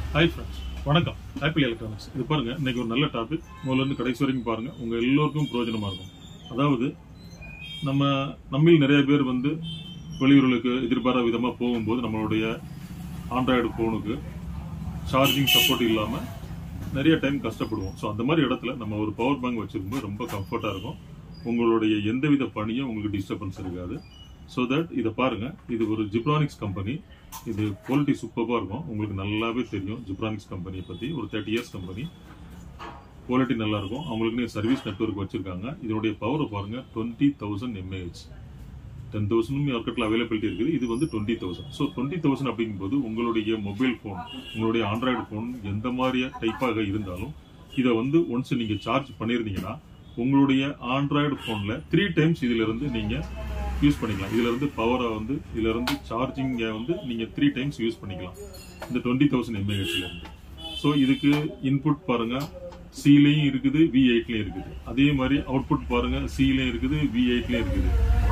hi friends வணக்கம் Apple electronics இது பாருங்க இன்னைக்கு ஒரு நல்ல டாபிக் முதல்ல இருந்து கடைசி வரைக்கும் பாருங்க உங்க எல்லோருக்கும் பிரயோஜனமா இருக்கும் அதாவது நம்ம நம்மில் நிறைய பேர் வந்து வெளியூர்களுக்கு எதிர்பாராத விதமா போகும்போது நம்மளுடைய ஆண்ட்ராய்டு ஃபோனுக்கு சார்ஜிங் சப்போர்ட் இல்லாம நிறைய டைம் கஷ்டப்படுவோம் ஸோ அந்த மாதிரி இடத்துல நம்ம ஒரு பவர் பேங்க் வச்சிருக்கும்போது ரொம்ப கம்ஃபர்ட்டா இருக்கும் உங்களுடைய எந்தவித பணியும் உங்களுக்கு டிஸ்டர்பன்ஸ் இருக்காது ஸோ தட் இதை பாருங்க இது ஒரு ஜிப்ரானிக்ஸ் கம்பெனி இது குவாலிட்டி சூப்பராக இருக்கும் உங்களுக்கு நல்லாவே தெரியும் ஜிப்ரானிக்ஸ் கம்பெனியை பற்றி ஒரு தேர்ட்டி இயர்ஸ் கம்பெனி குவாலிட்டி நல்லா இருக்கும் அவங்களுக்குன்னு சர்வீஸ் நெட்வொர்க் வச்சிருக்காங்க இதனுடைய பவர் பாருங்க twenty thousand mAh ten thousand மார்க்கெட்டில் அவைலபிலிட்டி இருக்குது இது வந்து twenty thousand so twenty thousand அப்படிங்கும்போது உங்களுடைய மொபைல் ஃபோன் உங்களுடைய ஆண்ட்ராய்டு ஃபோன் எந்த மாதிரி டைப்பாக இருந்தாலும் இதை வந்து ஒன்ஸ் நீங்கள் சார்ஜ் பண்ணியிருந்தீங்கன்னா உங்களுடைய ஆண்ட்ராய்டு ஃபோனில் த்ரீ டைம்ஸ் இதுல இருந்து நீங்கள் யூஸ் பண்ணிக்கலாம் இதுல இருந்து பவரை வந்து இதுல இருந்து சார்ஜிங்கை வந்து நீங்கள் த்ரீ டைம்ஸ் யூஸ் பண்ணிக்கலாம் இந்த டுவெண்ட்டி தௌசண்ட் எம்ஏஹெச்ல இருந்து ஸோ இதுக்கு இன்புட் பாருங்க சிலையும் இருக்குது வி எயிட்லையும் இருக்குது அதே மாதிரி அவுட்புட் பாருங்க சிலையும் இருக்குது வி எயிட்லையும் இருக்குது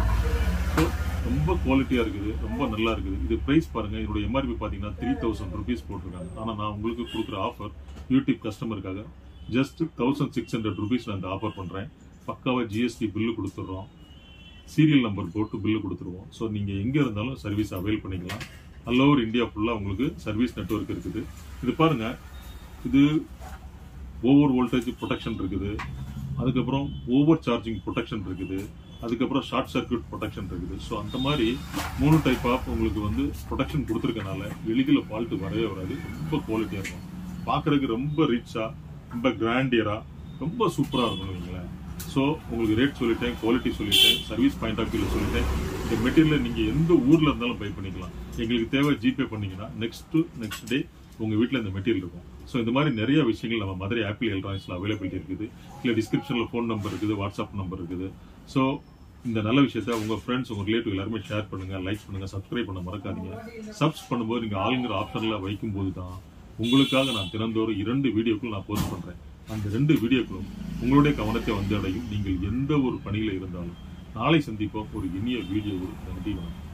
ஸோ ரொம்ப குவாலிட்டியா இருக்குது ரொம்ப நல்லா இருக்குது இது பிரைஸ் பாருங்க இதோட எம்ஆர்பி பாத்தீங்கன்னா த்ரீ தௌசண்ட் ருபீஸ் போட்டிருக்காங்க ஆனா நான் உங்களுக்கு கொடுக்குற ஆஃபர் யூடியூப் கஸ்டமருக்காக just thousand six hundred rupees நான் இந்த ஆஃபர் பண்றேன் பக்காவா ஜிஎஸ்டி பில்லு கொடுத்துட்றோம் சீரியல் நம்பர் போட்டு பில்லு கொடுத்துருவோம் ஸோ நீங்க எங்க இருந்தாலும் சர்வீஸ் அவைல் பண்ணிக்கலாம் ஆல் ஓவர் இந்தியா ஃபுல்லா உங்களுக்கு சர்வீஸ் நெட்வொர்க் இருக்குது இது பாருங்க இது ஓவர் வோல்டேஜ் ப்ரொடெக்ஷன் இருக்குது அதுக்கப்புறம் ஓவர் சார்ஜிங் ப்ரொடெக்ஷன் இருக்குது அதுக்கப்புறம் ஷார்ட் சர்க்யூட் ப்ரொடெக்ஷன் இருக்குது ஸோ அந்த மாதிரி மூணு டைப் ஆஃப் உங்களுக்கு வந்து ப்ரொடெக்ஷன் கொடுத்துருக்கனால எளிதில் ஃபால்ட்டு வரவே வராது ரொம்ப குவாலிட்டியாக இருக்கும் பார்க்கறதுக்கு ரொம்ப ரிச்சாக ரொம்ப கிராண்டியராக ரொம்ப சூப்பராக இருக்கும் வைங்களேன் ஸோ உங்களுக்கு ரேட் சொல்லிட்டேன் குவாலிட்டி சொல்லிட்டேன் சர்வீஸ் பாயிண்ட் ஆஃப் வியூவில் சொல்லிட்டேன் இந்த மெட்டீரியலை நீங்கள் எந்த ஊரில் இருந்தாலும் பை பண்ணிக்கலாம் எங்களுக்கு தேவை ஜிபே பண்ணீங்கன்னா நெக்ஸ்ட் நெக்ஸ்ட் டே உங்கள் வீட்டில் இந்த மெட்டீரியல் இருக்கும் ஸோ இந்த மாதிரி நிறைய விஷயங்கள் நம்ம மதுரை ஆப்பிள் எலக்ட்ரானிக்ஸில் அவைலபிலிட்டி இருக்குது இல்லை டிஸ்கிரிப்ஷனில் ஃபோன் நம்பர் இருக்குது வாட்ஸ்அப் நம்பர் இருக்குது ஸோ இந்த நல்ல விஷயத்த உங்க ஃப்ரெண்ட்ஸ் உங்க ரிலேட்டிவ் எல்லாருமே ஷேர் பண்ணுங்க லைக் பண்ணுங்க சப்ஸ்கிரைப் பண்ண மறக்காதீங்க சப்ஸ் பண்ணும்போது நீங்க ஆளுங்கிற ஆப்ஷன்ல வைக்கும்போது தான் உங்களுக்காக நான் தினந்தோறும் இரண்டு வீடியோக்கள் நான் போஸ்ட் பண்றேன் அந்த ரெண்டு வீடியோக்களும் உங்களுடைய கவனத்தை வந்து அடையும் நீங்கள் எந்த ஒரு பணியில இருந்தாலும் நாளை சந்திப்போம் ஒரு இனிய வீடியோவில் நன்றி வணக்கம்